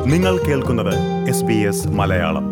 നിങ്ങൾ കേൾക്കുന്നത് S B S Malayalam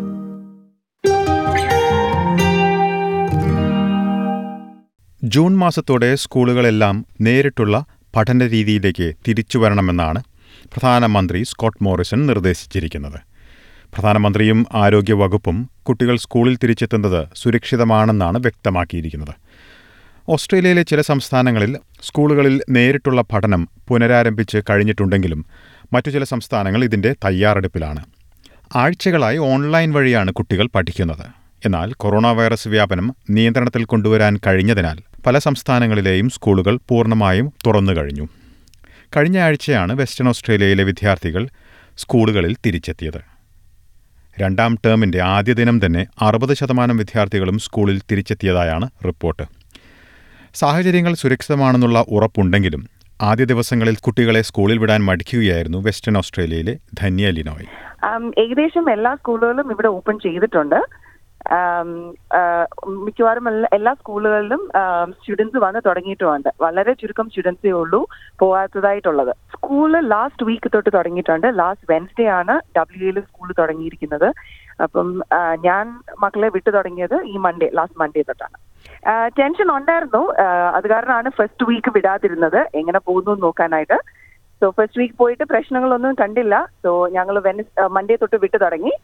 June മാസത്തോടെ സ്കൂളുകളെല്ലാം നേരിട്ടുള്ള പഠന രീതിയിലേക്ക് തിരിച്ചു വരണമെന്നാണ് പ്രധാനമന്ത്രി സ്കോട്ട് മോറിസൺ നിർദ്ദേശിച്ചിരിക്കുന്നത് പ്രധാനമന്ത്രിയും ആരോഗ്യവകുപ്പും കുട്ടികൾ സ്കൂളിൽ തിരിച്ചെത്തുന്നത് സുരക്ഷിതമാണെന്നാണ് വ്യക്തമാക്കിയിരിക്കുന്നത് ഓസ്ട്രേലിയയിലെ ചില സംസ്ഥാനങ്ങളിൽ സ്കൂളുകളിൽ നേരിട്ടുള്ള പഠനം പുനരാരംഭിച്ച് കഴിഞ്ഞിട്ടുണ്ടെങ്കിലും മറ്റു ചില സംസ്ഥാനങ്ങൾ ഇതിന്റെ തയ്യാറെടുപ്പിലാണ് ആഴ്ചകളായി ഓൺലൈൻ വഴിയാണ് കുട്ടികൾ പഠിക്കുന്നത് എന്നാൽ കൊറോണ വൈറസ് വ്യാപനം നിയന്ത്രണത്തിൽ കൊണ്ടുവരാൻ കഴിഞ്ഞതിനാൽ പല സംസ്ഥാനങ്ങളിലെയും സ്കൂളുകൾ പൂർണ്ണമായും തുറന്നു കഴിഞ്ഞു കഴിഞ്ഞ ആഴ്ചയാണ് വെസ്റ്റേൺ ഓസ്ട്രേലിയയിലെ വിദ്യാർത്ഥികൾ സ്കൂളുകളിൽ തിരിച്ചെത്തിയത് രണ്ടാം ടേമിന്റെ ആദ്യ ദിനം തന്നെ അറുപത് ശതമാനം വിദ്യാർത്ഥികളും സ്കൂളിൽ തിരിച്ചെത്തിയതായാണ് റിപ്പോർട്ട് സാഹചര്യങ്ങൾ സുരക്ഷിതമാണെന്നുള്ള ഉറപ്പുണ്ടെങ്കിലും ആദ്യ ദിവസങ്ങളിൽ കുട്ടികളെ സ്കൂളിൽ വിടാൻ മടിക്കുകയായിരുന്നു വെസ്റ്റേൺ ഓസ്ട്രേലിയയിലെ ധന്യ ലിനോയ് ആം, ഏകദേശം എല്ലാ സ്കൂളുകളും ഇവിടെ ഓപ്പൺ ചെയ്തിട്ടുണ്ട് ആം, ആ, മിക്കവാറും എല്ലാ- എല്ലാ സ്കൂളുകളിലും സ്റ്റുഡൻസ് വന്ന് തുടങ്ങിയിട്ടുമുണ്ട് വളരെ ചുരുക്കം സ്റ്റുഡൻസേ ഉള്ളൂ പോകാത്തതായിട്ടുള്ളത് സ്കൂള് ലാസ്റ്റ് വീക്ക് തൊട്ട് തുടങ്ങിയിട്ടുണ്ട് ലാസ്റ്റ് വെൻസ്ഡേ ആണ് ഡബ്ല്യു എയിൽ സ്കൂൾ തുടങ്ങിയിരിക്കുന്നത് അപ്പം ആ, ഞാൻ മക്കളെ വിട്ടു തുടങ്ങിയത് ഈ മൺഡേ ലാസ്റ്റ് മൺഡേ തൊട്ടാണ് ടെൻഷൻ ഉണ്ടായിരുന്നു ആ, അത് കാരണമാണ് ഫസ്റ്റ് വീക്ക് വിടാതിരുന്നത് എങ്ങനെ പോകുന്നു എന്ന് നോക്കാനായിട്ട് സോ ഫസ്റ്റ് വീക്ക് പോയിട്ട് പ്രശ്നങ്ങളൊന്നും കണ്ടില്ല സോ ഞങ്ങൾ വെനസ് മൺഡേ തൊട്ട് വിട്ടു തുടങ്ങി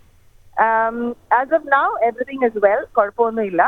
as of now everything is well കുഴപ്പമൊന്നുമില്ല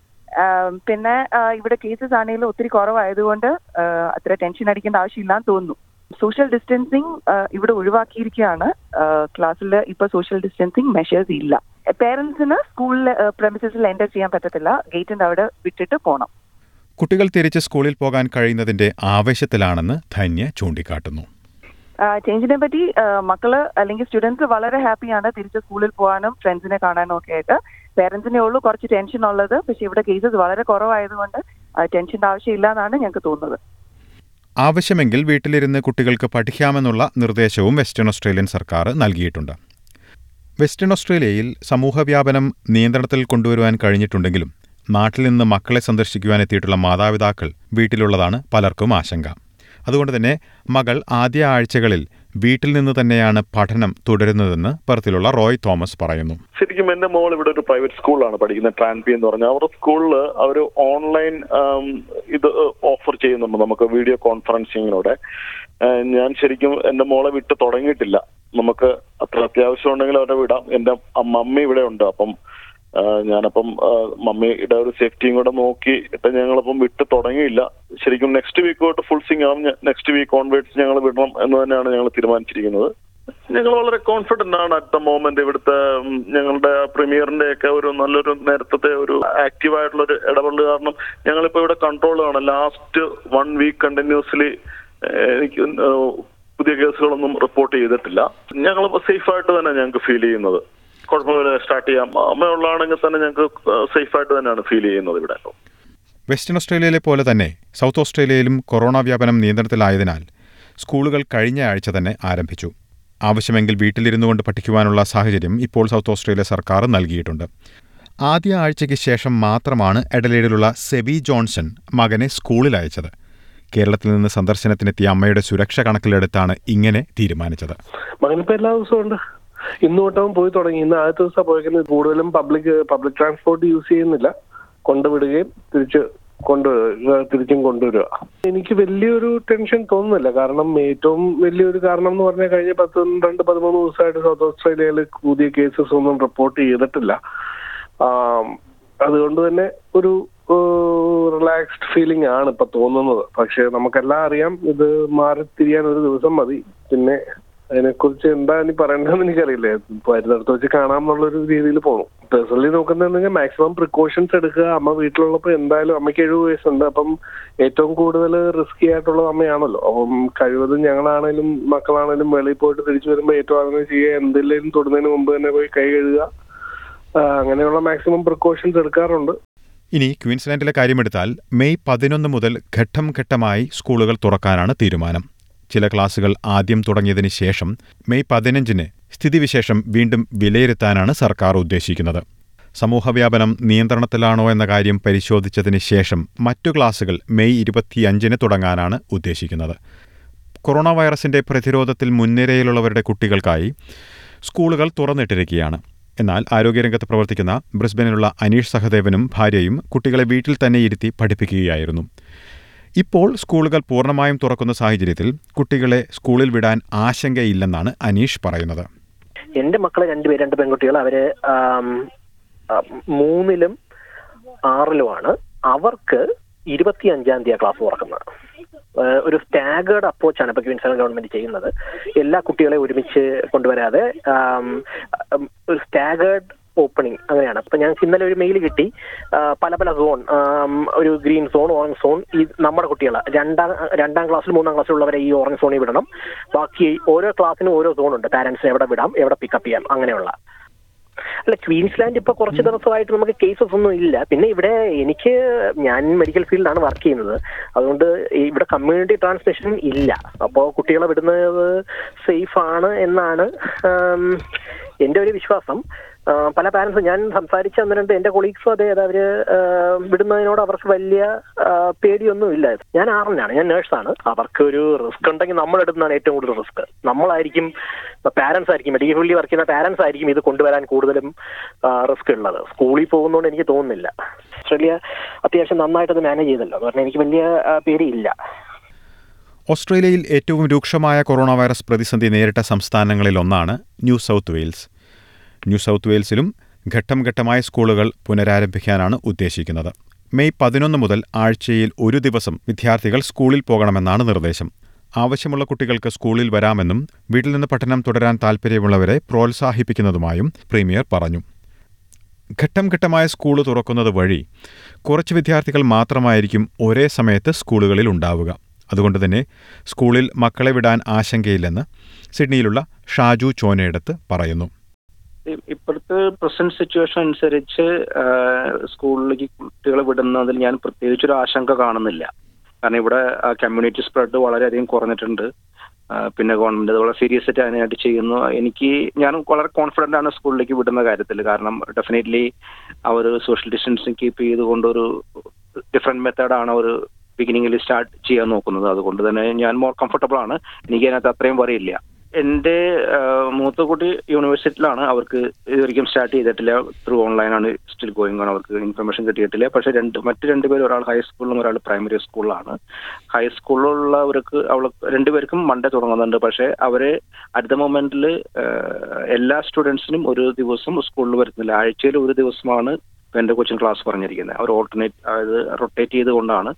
Um, പിന്നെ ആ, ഇവിടെ കേസസ് ആണെങ്കിലും ഒത്തിരി കുറവായതുകൊണ്ട് ആ, അത്ര ടെൻഷൻ അടിക്കേണ്ട ആവശ്യമില്ലാന്ന് തോന്നുന്നു സോഷ്യൽ ഡിസ്റ്റൻസിങ് ഇവിടെ ഒഴിവാക്കിയിരിക്കുകയാണ് ക്ലാസ്സിൽ ഇപ്പൊ സോഷ്യൽ ഡിസ്റ്റൻസിങ് മെഷേഴ്സ് ഇല്ല പേരൻസിന് സ്കൂളിൽ പ്രമിസസിൽ എൻ്റർ ചെയ്യാൻ പറ്റത്തില്ല ഗേറ്റിന്റെ അവിടെ വിട്ടിട്ട് പോകണം കുട്ടികൾ തിരിച്ച് സ്കൂളിൽ പോകാൻ കഴിയുന്നതിന്റെ ആവേശത്തിലാണെന്ന് ധന്യ ചൂണ്ടിക്കാട്ടുന്നു ചേഞ്ചിനെ പറ്റി ആ, മക്കള് അല്ലെങ്കിൽ സ്റ്റുഡൻസ് വളരെ ഹാപ്പിയാണ് തിരിച്ച് സ്കൂളിൽ പോകാനും ഫ്രണ്ട്സിനെ കാണാനും ഒക്കെ ആയിട്ട് പേരൻസിനെ ഉള്ളൂ കുറച്ച് ടെൻഷൻ ഉള്ളത് പക്ഷെ ഇവിടെ കേസസ് വളരെ കുറവായതുകൊണ്ട് ടെൻഷന്റെ ആവശ്യമില്ല എന്നാണ് ഞങ്ങൾക്ക് തോന്നുന്നത് ആവശ്യമെങ്കിൽ വീട്ടിലിരുന്ന് കുട്ടികൾക്ക് പഠിക്കാമെന്നുള്ള നിർദ്ദേശവും വെസ്റ്റേൺ ഓസ്ട്രേലിയൻ സർക്കാർ നൽകിയിട്ടുണ്ട് വെസ്റ്റേൺ ഓസ്ട്രേലിയയിൽ സമൂഹവ്യാപനം നിയന്ത്രണത്തിൽ കൊണ്ടുവരുവാൻ കഴിഞ്ഞിട്ടുണ്ടെങ്കിലും നാട്ടിൽ നിന്ന് മക്കളെ സന്ദർശിക്കുവാൻ എത്തിയിട്ടുള്ള മാതാപിതാക്കൾ വീട്ടിലുള്ളതാണ് പലർക്കും ആശങ്ക അതുകൊണ്ട് തന്നെ മകൾ ആദ്യ ആഴ്ചകളിൽ വീട്ടിൽ നിന്ന് തന്നെയാണ് പഠനം തുടരുന്നതെന്ന് പെർത്തിലുള്ള റോയ് തോമസ് പറയുന്നു ശരിക്കും എന്റെ മോൾ ഇവിടെ ഒരു പ്രൈവറ്റ് സ്കൂളിലാണ് പഠിക്കുന്നത് ട്രാൻപി എന്ന് പറഞ്ഞാൽ അവരുടെ സ്കൂളിൽ അവർ ഓൺലൈൻ ഇത് ഓഫർ ചെയ്യുന്നുണ്ട് നമുക്ക് വീഡിയോ കോൺഫറൻസിങ്ങിലൂടെ ആഹ് ഞാൻ ശരിക്കും എന്റെ മോളെ വിട്ട് തുടങ്ങിയിട്ടില്ല നമുക്ക് അത്ര അത്യാവശ്യം ഉണ്ടെങ്കിൽ അവരെ വിടാം എന്റെ അ- മമ്മി ഇവിടെ ഉണ്ട് അപ്പം ആഹ് ഞാനപ്പം ആഹ് മമ്മിയുടെ ഒരു സേഫ്റ്റിയും കൂടെ നോക്കിയിട്ട് ഞങ്ങളിപ്പം വിട്ട് തുടങ്ങിയില്ല ശരിക്കും നെക്സ്റ്റ് വീക്ക് തൊട്ട് ഫുൾ സിംഗ് ആവും നെക്സ്റ്റ് വീക്ക് ഓൺവേർഡ്സ് ഞങ്ങൾ വിടണം എന്ന് തന്നെയാണ് ഞങ്ങൾ തീരുമാനിച്ചിരിക്കുന്നത് ഞങ്ങൾ വളരെ കോൺഫിഡന്റ് ആണ് അറ്റ് ദ മോമെന്റ് ഇവിടുത്തെ ഉം, ഞങ്ങളുടെ പ്രീമിയറിന്റെ ഒക്കെ ഒരു നല്ലൊരു നേരത്തെ ഒരു ആക്റ്റീവ് ആയിട്ടുള്ള ഒരു ഇടപെടൽ കാരണം ഞങ്ങളിപ്പോ ഇവിടെ കൺട്രോൾ ആണ് ലാസ്റ്റ് വൺ വീക്ക് കണ്ടിന്യൂസ്ലി എനിക്ക് ഏഹ്, പുതിയ കേസുകളൊന്നും റിപ്പോർട്ട് ചെയ്തിട്ടില്ല ഞങ്ങൾ സേഫ് ആയിട്ട് തന്നെ ഞങ്ങൾക്ക് ഫീൽ ചെയ്യുന്നത് കുഴപ്പമില്ല സ്റ്റാർട്ട് ചെയ്യാം അമ്മയുള്ളതാണെങ്കിൽ തന്നെ ഞങ്ങൾക്ക് സേഫ് ആയിട്ട് തന്നെയാണ് ഫീൽ ചെയ്യുന്നത് ഇവിടെ വെസ്റ്റേൺ ഓസ്ട്രേലിയയിലെ പോലെ തന്നെ സൗത്ത് ഓസ്ട്രേലിയയിലും കൊറോണ വ്യാപനം നിയന്ത്രണത്തിലായതിനാൽ സ്കൂളുകൾ കഴിഞ്ഞ ആഴ്ച തന്നെ ആരംഭിച്ചു ആവശ്യമെങ്കിൽ വീട്ടിലിരുന്നു കൊണ്ട് പഠിക്കുവാനുള്ള സാഹചര്യം ഇപ്പോൾ സൗത്ത് ഓസ്ട്രേലിയ സർക്കാർ നൽകിയിട്ടുണ്ട് ആദ്യ ആഴ്ചയ്ക്ക് ശേഷം മാത്രമാണ് എഡലേഡിലുള്ള സെബി ജോൺസൺ മകനെ സ്കൂളിൽ അയച്ചത് കേരളത്തിൽ നിന്ന് സന്ദർശനത്തിനെത്തിയ അമ്മയുടെ സുരക്ഷ കണക്കിലെടുത്താണ് ഇങ്ങനെ തീരുമാനിച്ചത് മകനിപ്പോ എല്ലാ ദിവസവും ഉണ്ട് ഇന്ന് തൊട്ടവൻ പോയി തുടങ്ങി ഇന്ന് ആദ്യത്തെ ദിവസം പോയിരിക്കുന്നത് കൂടുതലും പബ്ലിക് പബ്ലിക് ട്രാൻസ്പോർട്ട് യൂസ് ചെയ്യുന്നില്ല കൊണ്ടുവിടുകയും തിരിച്ച് കൊണ്ട് തിരിച്ചും കൊണ്ടുവരിക എനിക്ക് വലിയൊരു ടെൻഷൻ തോന്നുന്നില്ല കാരണം ഏറ്റവും വലിയൊരു കാരണം എന്ന് പറഞ്ഞാൽ കഴിഞ്ഞ പത്ത് രണ്ട് പതിമൂന്ന് ദിവസമായിട്ട് സൗത്ത് ഓസ്ട്രേലിയയിൽ പുതിയ കേസസ് ഒന്നും റിപ്പോർട്ട് ചെയ്തിട്ടില്ല ആം, അതുകൊണ്ട് തന്നെ ഒരു റിലാക്സ്ഡ് ഫീലിംഗ് ആണ് ഇപ്പൊ തോന്നുന്നത് പക്ഷെ നമുക്കെല്ലാം അറിയാം ഇത് മാറിത്തിരിയാൻ ഒരു ദിവസം മതി പിന്നെ അതിനെക്കുറിച്ച് എന്താ ഇനി പറയേണ്ടതെന്ന് എനിക്കറിയില്ല വരുന്നിടത്ത് വെച്ച് കാണാമെന്നുള്ളൊരു രീതിയിൽ പോകണം പേഴ്സണലി നോക്കുന്നുണ്ടെങ്കിൽ മാക്സിമം പ്രിക്കോഷൻസ് എടുക്കുക അമ്മ വീട്ടിലുള്ളപ്പോൾ എന്തായാലും അമ്മയ്ക്ക് എഴുപത് വയസ്സുണ്ട് അപ്പം ഏറ്റവും കൂടുതൽ റിസ്കി ആയിട്ടുള്ളത് അമ്മയാണല്ലോ അപ്പം കഴിവതും ഞങ്ങളാണേലും മക്കളാണേലും വെളിയിൽ പോയിട്ട് തിരിച്ചു വരുമ്പോൾ ഏറ്റവും ആദ്യം ചെയ്യുക എന്തെങ്കിലും തൊടുന്നതിന് മുമ്പ് തന്നെ പോയി കൈ കഴുകുക ആ, അങ്ങനെയുള്ള മാക്സിമം പ്രിക്കോഷൻസ് എടുക്കാറുണ്ട് ഇനി ക്വീൻസ്ലാൻഡിലെ കാര്യമെടുത്താൽ മെയ് പതിനൊന്ന് മുതൽ ഘട്ടം ഘട്ടമായി സ്കൂളുകൾ തുറക്കാനാണ് തീരുമാനം ചില ക്ലാസുകൾ ആദ്യം തുടങ്ങിയതിന് ശേഷം മെയ് പതിനഞ്ചിന് സ്ഥിതിവിശേഷം വീണ്ടും വിലയിരുത്താനാണ് സർക്കാർ ഉദ്ദേശിക്കുന്നത് സമൂഹവ്യാപനം നിയന്ത്രണത്തിലാണോ എന്ന കാര്യം പരിശോധിച്ചതിന് ശേഷം മറ്റു ക്ലാസുകൾ മെയ് ഇരുപത്തിയഞ്ചിന് തുടങ്ങാനാണ് ഉദ്ദേശിക്കുന്നത് കൊറോണ വൈറസിന്റെ പ്രതിരോധത്തിൽ മുൻനിരയിലുള്ളവരുടെ കുട്ടികൾക്കായി സ്കൂളുകൾ തുറന്നിട്ടിരിക്കുകയാണ് എന്നാൽ ആരോഗ്യരംഗത്ത് പ്രവർത്തിക്കുന്ന ബ്രിസ്ബനിലുള്ള അനീഷ് സഹദേവനും ഭാര്യയും കുട്ടികളെ വീട്ടിൽ തന്നെ ഇരുത്തി പഠിപ്പിക്കുകയായിരുന്നു ഇപ്പോൾ സ്കൂളുകൾ പൂർണ്ണമായും തുറക്കുന്ന സാഹചര്യത്തിൽ കുട്ടികളെ സ്കൂളിൽ വിടാൻ ആശങ്കയില്ലെന്നാണ് അനീഷ് പറയുന്നത് എന്റെ മക്കള് രണ്ടുപേര് രണ്ട് പെൺകുട്ടികൾ അവര് ആം, ആ, മൂന്നിലും ആറിലുമാണ് അവർക്ക് ഇരുപത്തി അഞ്ചാം തീയതി ക്ലാസ് തുറക്കുന്നത് ഏഹ് ഒരു സ്റ്റാഗേർഡ് അപ്രോച്ചാണ് ഇപ്പൊ ക്വീൻസ്ലാൻഡ് ഗവൺമെന്റ് ചെയ്യുന്നത് എല്ലാ കുട്ടികളെ ഒരുമിച്ച് കൊണ്ടുവരാതെ ആം, ഉം, ഒരു സ്റ്റാഗേർഡ് ഓപ്പണിംഗ് അങ്ങനെയാണ് അപ്പൊ ഞങ്ങൾക്ക് ഇന്നലെ ഒരു മെയിൽ കിട്ടി ആ, പല പല സോൺ ഒരു ഗ്രീൻ സോൺ ഓറഞ്ച് സോൺ ഈ നമ്മുടെ കുട്ടികളെ രണ്ടാം രണ്ടാം ക്ലാസ്സിൽ മൂന്നാം ക്ലാസ്സിലുള്ളവരെ ഈ ഓറഞ്ച് സോണിൽ വിടണം ബാക്കി ഓരോ ക്ലാസ്സിനും ഓരോ സോൺ ഉണ്ട് പാരന്റ്സിനെ എവിടെ വിടാം എവിടെ പിക്കപ്പ് ചെയ്യാം അങ്ങനെയുള്ള അല്ല ക്വീൻസ്ലാൻഡ് ഇപ്പൊ കുറച്ച് ദിവസമായിട്ട് നമുക്ക് കേസസ് ഒന്നും ഇല്ല പിന്നെ ഇവിടെ എനിക്ക് ഞാൻ മെഡിക്കൽ ഫീൽഡിലാണ് വർക്ക് ചെയ്യുന്നത് അതുകൊണ്ട് ഈ ഇവിടെ കമ്മ്യൂണിറ്റി ട്രാൻസ്മിഷൻ ഇല്ല അപ്പോൾ കുട്ടികളെ വിടുന്നത് സേഫ് ആണ് എന്നാണ് ആം, എന്റെ ഒരു വിശ്വാസം ആ, പല പാരന്റ്സും ഞാൻ സംസാരിച്ച ഒന്ന് രണ്ട് എന്റെ കൊളീഗ്സും അതെ അത് അവര് ആ, വിടുന്നതിനോട് അവർക്ക് വലിയ ആ, പേടിയൊന്നും ഇല്ല ഞാൻ ആറിനാണ് ഞാൻ നേഴ്സാണ് അവർക്ക് ഒരു റിസ്ക് ഉണ്ടെങ്കിൽ നമ്മൾ എടുക്കുന്നതാണ് ഏറ്റവും കൂടുതൽ റിസ്ക് നമ്മളായിരിക്കും പാരന്റ്സ് ആയിരിക്കും മെഡിക്കൽ ഫീൽഡിൽ വർക്ക് ചെയ്യുന്ന പാരന്റ്സ് ആയിരിക്കും ഇത് കൊണ്ടുവരാൻ കൂടുതലും റിസ്ക് ഉള്ളത് സ്കൂളിൽ പോകുന്നതുകൊണ്ട് എനിക്ക് തോന്നുന്നില്ല ഓസ്ട്രേലിയ അത്യാവശ്യം നന്നായിട്ട് അത് മാനേജ് ചെയ്തല്ലോ എന്ന് പറഞ്ഞാൽ എനിക്ക് വലിയ ആ, പേടിയില്ല ഓസ്ട്രേലിയയിൽ ഏറ്റവും രൂക്ഷമായ കൊറോണ വൈറസ് പ്രതിസന്ധി നേരിട്ട സംസ്ഥാനങ്ങളിലൊന്നാണ് New South Wales New South വെയിൽസിലും ഘട്ടം ഘട്ടമായ സ്കൂളുകൾ പുനരാരംഭിക്കാനാണ് ഉദ്ദേശിക്കുന്നത് മെയ് പതിനൊന്ന് മുതൽ ആഴ്ചയിൽ ഒരു ദിവസം വിദ്യാർത്ഥികൾ സ്കൂളിൽ പോകണമെന്നാണ് നിർദ്ദേശം ആവശ്യമുള്ള കുട്ടികൾക്ക് സ്കൂളിൽ വരാമെന്നും വീട്ടിൽ നിന്ന് പഠനം തുടരാൻ താൽപ്പര്യമുള്ളവരെ പ്രോത്സാഹിപ്പിക്കുന്നതുമായും പ്രീമിയർ പറഞ്ഞു ഘട്ടം ഘട്ടമായ സ്കൂൾ തുറക്കുന്നത് വഴി കുറച്ച് വിദ്യാർത്ഥികൾ മാത്രമായിരിക്കും ഒരേ സമയത്ത് സ്കൂളുകളിൽ ഉണ്ടാവുക അതുകൊണ്ട് തന്നെ സ്കൂളിൽ മക്കളെ വിടാൻ ആശങ്കയില്ലെന്ന് സിഡ്നിയിലുള്ള ഷാജു ചോനയെടുത്ത് പറയുന്നു ഇ- ഇപ്പോഴത്തെ പ്രസന്റ് സിറ്റുവേഷൻ അനുസരിച്ച് സ്കൂളിലേക്ക് കുട്ടികളെ വിടുന്നതിൽ ഞാൻ പ്രത്യേകിച്ചൊരു ആശങ്ക കാണുന്നില്ല കാരണം ഇവിടെ കമ്മ്യൂണിറ്റി സ്പ്രെഡ് വളരെയധികം കുറഞ്ഞിട്ടുണ്ട് ആ, പിന്നെ ഗവൺമെന്റ് അത് വളരെ സീരിയസ് ആയിട്ട് അതിനായിട്ട് ചെയ്യുന്നു എനിക്ക് ഞാൻ വളരെ കോൺഫിഡന്റ് ആണ് സ്കൂളിലേക്ക് വിടുന്ന കാര്യത്തിൽ കാരണം ഡെഫിനറ്റ്ലി അവർ സോഷ്യൽ ഡിസ്റ്റൻസിങ് കീപ്പ് ചെയ്തുകൊണ്ട് ഒരു ഡിഫറെന്റ് മെത്തേഡാണ് അവർ ബിഗിനിങ്ങിൽ സ്റ്റാർട്ട് ചെയ്യാൻ നോക്കുന്നത് അതുകൊണ്ട് തന്നെ ഞാൻ മോർ കംഫർട്ടബിൾ ആണ് എനിക്ക് അതിനകത്ത് അത്രയും പറയില്ല എൻ്റെ ആ, മൂത്ത കുട്ടി യൂണിവേഴ്സിറ്റിയിലാണ് അവർക്ക് ഇതൊരിക്കലും സ്റ്റാർട്ട് ചെയ്തിട്ടില്ല ത്രൂ ഓൺലൈനാണ് സ്റ്റിൽ ഗോയിങ് ആണ് അവർക്ക് ഇൻഫർമേഷൻ കിട്ടിയിട്ടില്ല പക്ഷേ രണ്ട് മറ്റ് രണ്ടുപേരും ഒരാൾ ഹൈസ്കൂളിലും ഒരാൾ പ്രൈമറി സ്കൂളിലാണ് ഹൈസ്കൂളിലുള്ളവർക്ക് അവൾ രണ്ടുപേർക്കും മൺഡേ തുടങ്ങുന്നുണ്ട് പക്ഷേ അവര് അറ്റ് ദ മൊമെന്റിൽ എല്ലാ സ്റ്റുഡൻസിനും ഒരു ദിവസം സ്കൂളിൽ വരുന്നില്ല ആഴ്ചയിൽ ഒരു ദിവസമാണ് എൻ്റെ കൊച്ചിൻ ക്ലാസ് പറഞ്ഞിരിക്കുന്നത് അവർ ഓൾട്ടർനേറ്റ് അതായത് റൊട്ടേറ്റ് ചെയ്തുകൊണ്ടാണ്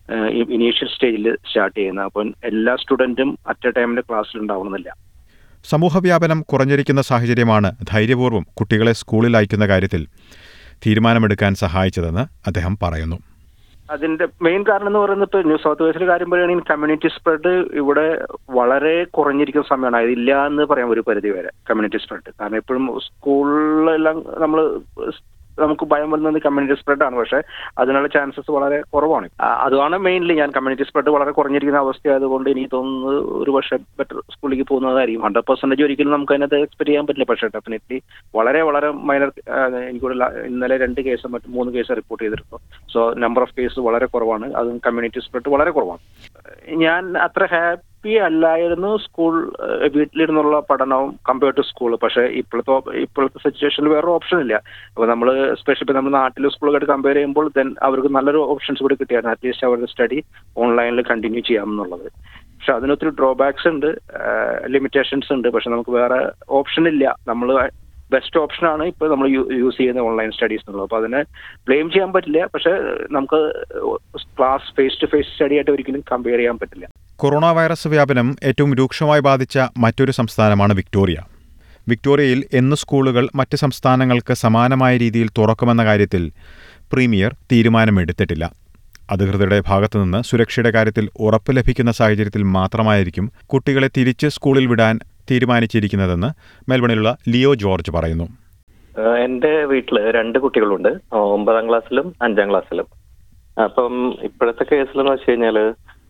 ഇനീഷ്യൽ സ്റ്റേജിൽ സ്റ്റാർട്ട് ചെയ്യുന്നത് അപ്പം എല്ലാ സ്റ്റുഡൻറ്റും അറ്റ് എ ടൈമിൽ ക്ലാസ്സിൽ ഉണ്ടാവണമെന്നില്ല സമൂഹവ്യാപനം കുറഞ്ഞിരിക്കുന്ന സാഹചര്യമാണ് ധൈര്യപൂർവ്വം കുട്ടികളെ സ്കൂളിൽ അയക്കുന്ന കാര്യത്തിൽ തീരുമാനമെടുക്കാൻ സഹായിച്ചതെന്ന് അദ്ദേഹം പറയുന്നു അതിന്റെ മെയിൻ കാരണം എന്ന് പറയുന്നത് ഇപ്പൊ ന്യൂ സൗത്ത് വെയിൽസിലെ കാര്യം പറയുകയാണെങ്കിൽ കമ്മ്യൂണിറ്റി സ്പ്രെഡ് ഇവിടെ വളരെ കുറഞ്ഞിരിക്കുന്ന സമയമാണ് അതില്ല എന്ന് പറയാം ഒരു പരിധി വരെ കമ്മ്യൂണിറ്റി സ്പ്രെഡ് കാരണം എപ്പോഴും സ്കൂളിലെല്ലാം നമ്മൾ നമുക്ക് ഭയം വരുന്നത് കമ്മ്യൂണിറ്റി സ്പ്രെഡ് ആണ് പക്ഷേ അതിനുള്ള ചാൻസസ് വളരെ കുറവാണ് ആ, അതാണ് മെയിൻലി ഞാൻ കമ്മ്യൂണിറ്റി സ്പ്രെഡ് വളരെ കുറഞ്ഞിരിക്കുന്ന അവസ്ഥയായതുകൊണ്ട് എനിക്ക് തോന്നുന്നത് ഒരു പക്ഷേ ബെറ്റർ സ്കൂളിലേക്ക് പോകുന്നതായിരിക്കും ഹൺഡ്രഡ് പെർസെന്റേജ് ഒരിക്കലും നമുക്ക് അതിനകത്ത് എക്സ്പെക്ട് ചെയ്യാൻ പറ്റില്ല പക്ഷേ ഡെഫിനറ്റ്ലി വളരെ വളരെ മൈനർ എനിക്ക് ഇന്നലെ രണ്ട് കേസ് മറ്റ് മൂന്ന് കേസ് റിപ്പോർട്ട് ചെയ്തിരുന്നു സോ നമ്പർ ഓഫ് കേസ് വളരെ കുറവാണ് അതും കമ്മ്യൂണിറ്റി സ്പ്രെഡ് വളരെ കുറവാണ് ഞാൻ അത്ര ഹാപ്പി അല്ലായിരുന്നു സ്കൂൾ ഏഹ്, വീട്ടിലിരുന്നുള്ള പഠനവും കമ്പയർ ടു സ്കൂൾ പക്ഷേ ഇപ്പോഴത്തെ ഇപ്പോഴത്തെ സിറ്റുവേഷനിൽ വേറെ ഓപ്ഷൻ ഇല്ല അപ്പോൾ നമ്മൾ സ്പെഷ്യലി നമ്മൾ നാട്ടിലെ സ്കൂളുമായിട്ട് കമ്പയർ ചെയ്യുമ്പോൾ ദെൻ അവർക്ക് നല്ലൊരു ഓപ്ഷൻസ് കൂടി കിട്ടിയായിരുന്നു അറ്റ്ലീസ്റ്റ് അവരുടെ സ്റ്റഡി ഓൺലൈനിൽ കണ്ടിന്യൂ ചെയ്യാമെന്നുള്ളത് പക്ഷെ അതിനൊത്തിരി ഡ്രോബാക്സ് ഉണ്ട് ലിമിറ്റേഷൻസ് ഉണ്ട് പക്ഷെ നമുക്ക് വേറെ ഓപ്ഷൻ ഇല്ല നമ്മൾ ബെസ്റ്റ് ഓപ്ഷനാണ് ഇപ്പോൾ നമ്മൾ യൂസ് ചെയ്യുന്ന ഓൺലൈൻ സ്റ്റഡീസ് എന്നുള്ളത് അപ്പോൾ അതിനെ ബ്ലെയിം ചെയ്യാൻ പറ്റില്ല പക്ഷെ നമുക്ക് class face to face study ആയിട്ട് ഒരിക്കലും കമ്പയർ ചെയ്യാൻ പറ്റില്ല കൊറോണ വൈറസ് വ്യാപനം ഏറ്റവും രൂക്ഷമായി ബാധിച്ച മറ്റൊരു സംസ്ഥാനമാണ് വിക്ടോറിയ വിക്ടോറിയയിൽ എന്ന് സ്കൂളുകൾ മറ്റ് സംസ്ഥാനങ്ങൾക്ക് സമാനമായ രീതിയിൽ തുറക്കുമെന്ന കാര്യത്തിൽ പ്രീമിയർ തീരുമാനമെടുത്തിട്ടില്ല അധികൃതരുടെ ഭാഗത്തുനിന്ന് സുരക്ഷയുടെ കാര്യത്തിൽ ഉറപ്പ് ലഭിക്കുന്ന സാഹചര്യത്തിൽ മാത്രമായിരിക്കും കുട്ടികളെ തിരിച്ച് സ്കൂളിൽ വിടാൻ തീരുമാനിച്ചിരിക്കുന്നതെന്ന് മെൽബണിലുള്ള ലിയോ ജോർജ് പറയുന്നു ഏഹ് എന്റെ വീട്ടില് രണ്ട് കുട്ടികളുണ്ട് ഒമ്പതാം ക്ലാസ്സിലും അഞ്ചാം ക്ലാസ്സിലും അപ്പം ഇപ്പോഴത്തെ കേസിലെന്ന് വെച്ച് കഴിഞ്ഞാല്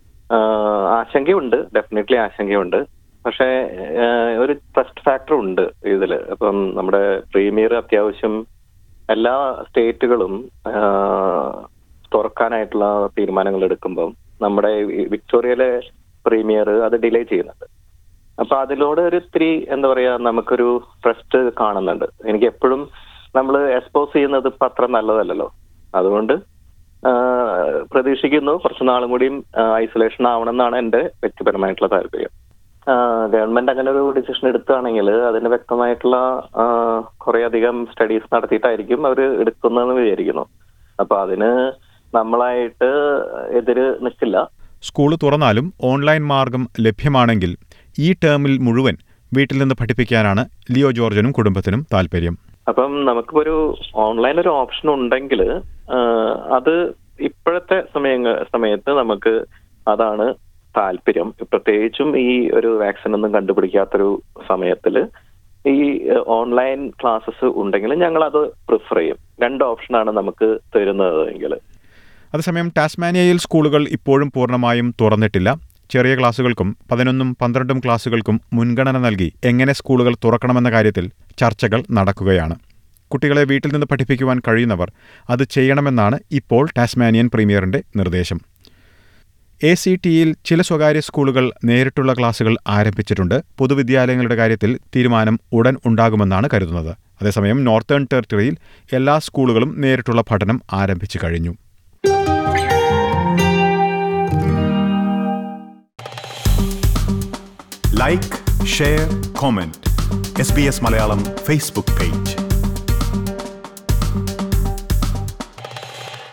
ആഹ് ആശങ്കയുണ്ട് ഡെഫിനറ്റ്ലി ആശങ്കയുണ്ട് പക്ഷേ ഏഹ് ഒരു ട്രസ്റ്റ് ഫാക്ടർ ഉണ്ട് ഇതില് അപ്പം നമ്മുടെ പ്രീമിയർ അത്യാവശ്യം എല്ലാ സ്റ്റേറ്റുകളും ആഹ് തുറക്കാനായിട്ടുള്ള തീരുമാനങ്ങൾ എടുക്കുമ്പം നമ്മുടെ ഈ വിക്ടോറിയയിലെ പ്രീമിയർ അത് ഡിലേ ചെയ്യുന്നുണ്ട് അപ്പൊ അതിലൂടെ ഒരു ഇത്തിരി എന്താ പറയാ നമുക്കൊരു ട്രസ്റ്റ് കാണുന്നുണ്ട് എനിക്ക് എപ്പോഴും നമ്മൾ എക്സ്പോസ് ചെയ്യുന്നത് ഇപ്പൊ അത്ര നല്ലതല്ലല്ലോ അതുകൊണ്ട് ആ, പ്രതീക്ഷിക്കുന്നു കുറച്ച് നാളും കൂടിയും ഐസൊലേഷൻ ആവണം എന്നാണ് എന്റെ വ്യക്തിപരമായിട്ടുള്ള താല്പര്യം ഗവൺമെന്റ് അങ്ങനെ ഒരു ഡിസിഷൻ എടുക്കുകയാണെങ്കിൽ അതിന് വ്യക്തമായിട്ടുള്ള കുറെ അധികം സ്റ്റഡീസ് നടത്തിയിട്ടായിരിക്കും അവർ എടുക്കുന്നതെന്ന് വിചാരിക്കുന്നു അപ്പൊ അതിന് നമ്മളായിട്ട് എതിര് നിൽക്കില്ല സ്കൂൾ തുറന്നാലും ഓൺലൈൻ മാർഗം ലഭ്യമാണെങ്കിൽ ഈ ടേമിൽ മുഴുവൻ വീട്ടിൽ നിന്ന് പഠിപ്പിക്കാനാണ് ലിയോ ജോർജനും കുടുംബത്തിനും താൽപ്പര്യം അപ്പം നമുക്കിപ്പോ ഒരു ഓൺലൈൻ ഒരു ഓപ്ഷൻ ഉണ്ടെങ്കിൽ അത് ഇപ്പോഴത്തെ സമയ സമയത്ത് നമുക്ക് അതാണ് താല്പര്യം പ്രത്യേകിച്ചും ഈ ഒരു വാക്സിൻ ഒന്നും കണ്ടുപിടിക്കാത്തൊരു സമയത്തിൽ ഈ ഓൺലൈൻ ക്ലാസ്സസ് ഉണ്ടെങ്കിൽ ഞങ്ങൾ അത് പ്രിഫർ ചെയ്യും രണ്ട് ഓപ്ഷനാണ് നമുക്ക് തരുന്നത് എങ്കിൽ അതേസമയം ടാസ്മാനിയയിൽ സ്കൂളുകൾ ഇപ്പോഴും പൂർണ്ണമായും തുറന്നിട്ടില്ല ചെറിയ ക്ലാസുകൾക്കും പതിനൊന്നും പന്ത്രണ്ടും ക്ലാസുകൾക്കും മുൻഗണന നൽകി എങ്ങനെ സ്കൂളുകൾ തുറക്കണമെന്ന കാര്യത്തിൽ ചർച്ചകൾ നടക്കുകയാണ് കുട്ടികളെ വീട്ടിൽ നിന്ന് പഠിപ്പിക്കുവാൻ കഴിയുന്നവർ അത് ചെയ്യണമെന്നാണ് ഇപ്പോൾ ടാസ്മാനിയൻ പ്രീമിയറിന്റെ നിർദ്ദേശം എ സി ടിയിൽ ചില സ്വകാര്യ സ്കൂളുകൾ നേരിട്ടുള്ള ക്ലാസുകൾ ആരംഭിച്ചിട്ടുണ്ട് പൊതുവിദ്യാലയങ്ങളുടെ കാര്യത്തിൽ തീരുമാനം ഉടൻ ഉണ്ടാകുമെന്നാണ് കരുതുന്നത് അതേസമയം നോർത്തേൺ ടെറിട്ടറിയിൽ എല്ലാ സ്കൂളുകളും നേരിട്ടുള്ള പഠനം ആരംഭിച്ചു കഴിഞ്ഞു like share comment S B S Malayalam Facebook page